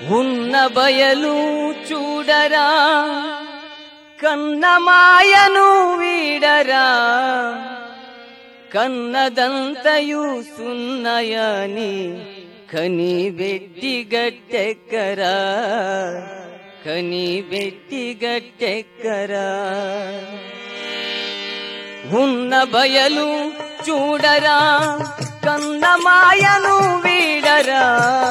ఉన్న బయలు చూడరా కన్నమాయను వీడరా కన్నదంతయు సున్నయని కని వెట్టి గట్టెక్కరా కని వెట్టి గట్టెక్కరా ఉన్న బయలు చూడరా కన్నమాయను వీడరా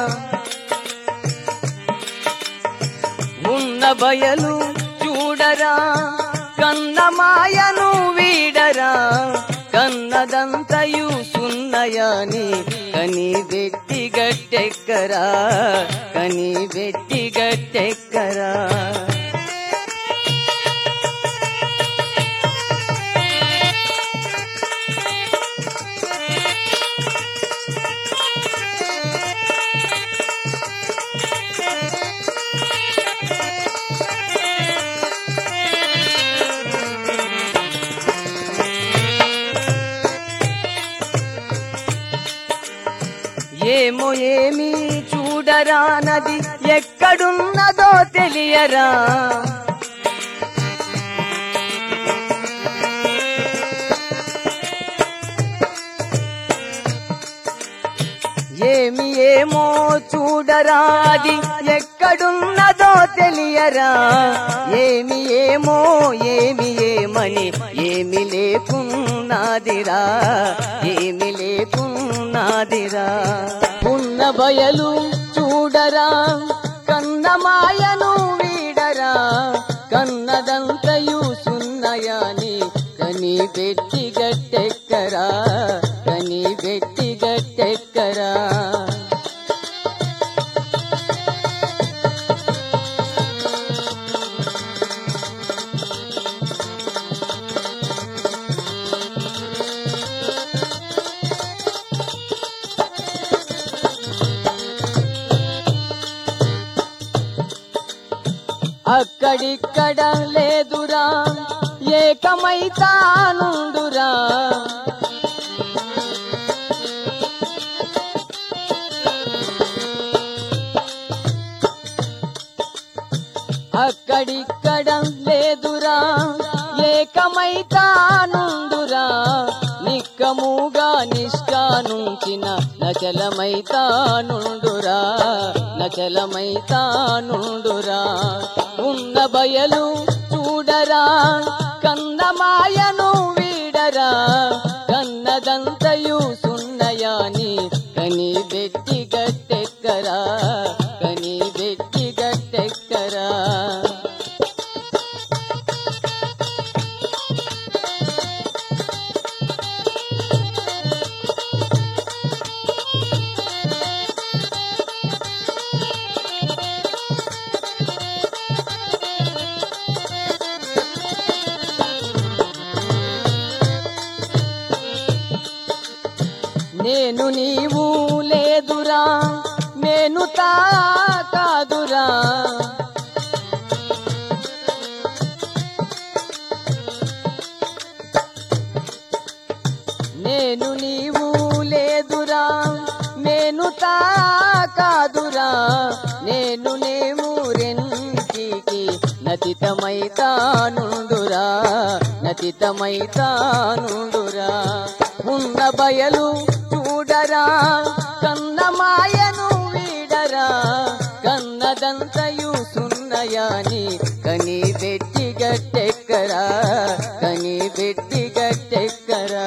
ఉన్న బయలు చూడరా కన్నమాయను వీడరా కన్నదంతయు సున్నయాని కని వెట్టి గట్టెక్కరా కని వెట్టి గట్టెక్కరా ఏమో ఏమి చూడరా నది ఎక్కడున్నదో తెలియరా ఏమి ఏమో చూడరా అది ఎక్కడున్నదో తెలియరా ఏమి ఏమో ఏమి ఏమని ఏమి లేకున్నాదిరా ఏమి లేకున్నాదిరా ఉన్న బయలు చూడరా కన్నమాయను వీడరా కన్నదంతయు సున్నయాని కని పెట్టి గట్టెక్కరా కని పెట్టి గట్టెక్కరా అక్కడిక్కడ లేదురా ఏకమైతానుండురా అక్కడిక్కడ లేదురా ఏకమైతానుండురా నిక్కముగా నిష్ఠానుంచిన నచలమైతానుండురా నచలమైతానుండురా ఉన్న బయలు చూడరా కన్నమాయను వీడరా కన్నదంతయు సున్నయాని కని బెట్టి గట్టెక్కరా కని బెట్టి గట్టెక్కరా నేను నీవు లేదురా నేను తా కాదురా నేను నీవు లేదురా నేను తా కాదురా నేను నేము రెంటికి నతితమైతానుండురా నతితమైతానుండురా ఉన్న బయలు చూడరా కన్నమాయను వీడరా కన్నదంతయు సున్నయాని కని పెట్టి గట్టెక్కరా కని పెట్టి గట్టెక్కరా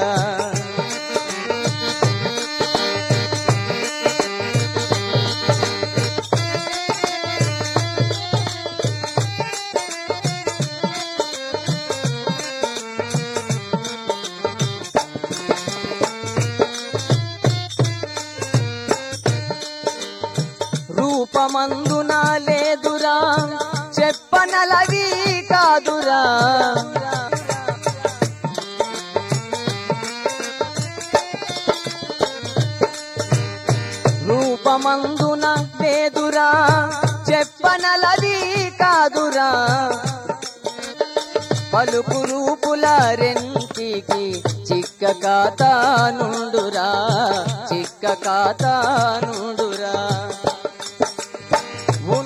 రూపమందున లేదురా చెప్పనలవి కాదురా రూపమందున లేదురా చెప్పనలవి కాదురా పలుకు రూపుల రెంటికి చిక్క కాతానుండురా చిక్క కాతానుండురా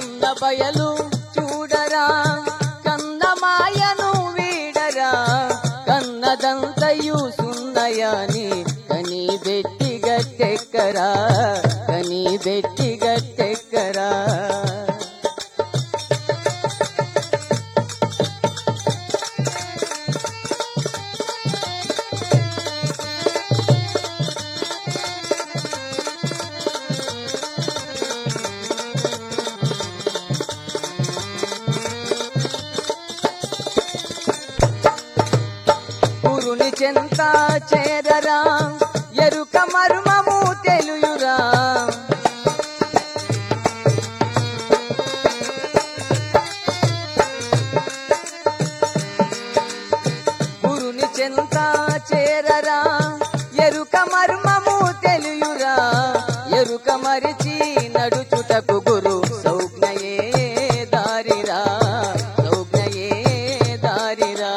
కన్నదంతయు సున్నయాని కని బెట్టి గట్టెక్కరా కని బెట్టి గట్టెక్కరా గురుని చెంత చేరరా ఎరుక మర్మము తెలుయురా గురుని చెంత చేరరా ఎరుక మర్మము తెలియురా ఎరుక మరిచి నడుచుటకు గురు సౌజ్ఞయే దారిరా సౌజ్ఞయే దారిరా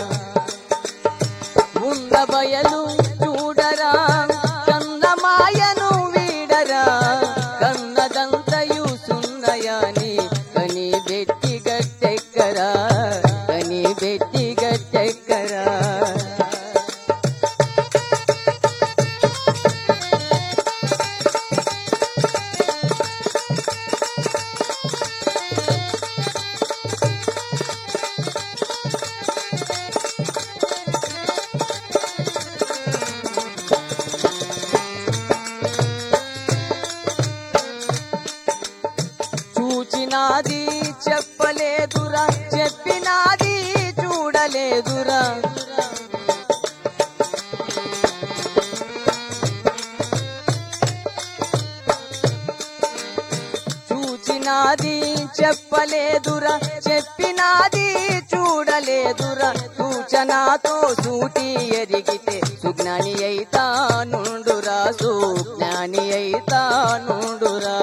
ఉన్న బయలు చూడరా కందమాయను వీడరా కన్నదంతయు సున్నయాని కని బెట్టి గట్టెక్కరా కని బెట్టి గట్టెక్కరా చూచినాది చెప్పలేదురా చెప్పినాది చూడలేదురా చూచినాది చెప్పలేదురా చెప్పినాది చూడలేదురా సూచనాతో సూటి ఎరిగితే సుజ్ఞాని అయితా నుండురా సుజ్ఞాని అయితా నుండురా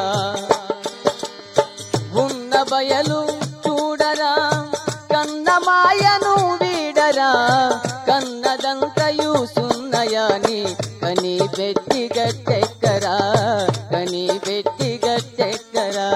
ఉన్న బయలు చూడరా కన్నమాయను వీడరా కన్నదంతయు సున్నయాని కని పెట్టి గట్టెక్కరా కని పెట్టి గట్టెక్కరా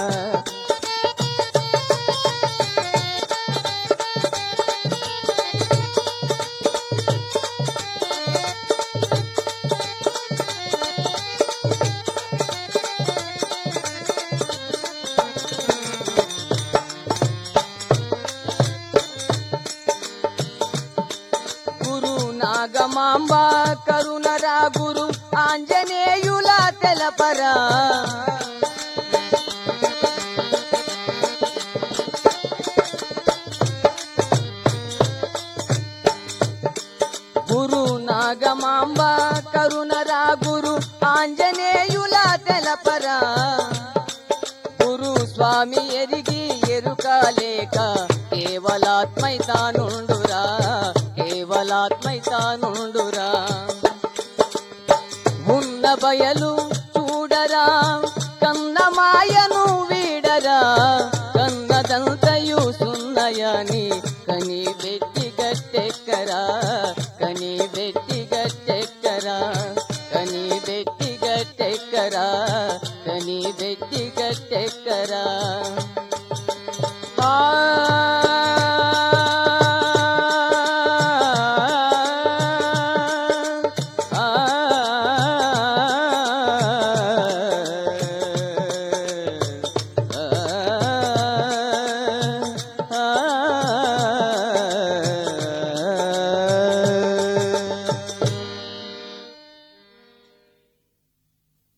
గురు నాగమాంబ కరుణరా గురు ఆంజనేయుల తెలపరా గురు నాగమాంబ కరుణరా గురు ఆంజనేయుల తెలపరా గురు స్వామి ఎరిగి ఎరుక లేక కేవలాత్మై తానుండురా కేవలాత్మై తానుండురా ఉన్న బయలు చూడరా కన్నమాయను వీడరా కన్నదంతయు సున్నయాని కని బెట్టి గట్టెక్కరా కని బెట్టి గట్టెక్కరా కని బెట్టి గట్టెక్కరా కని బెట్టి గట్టెక్కరా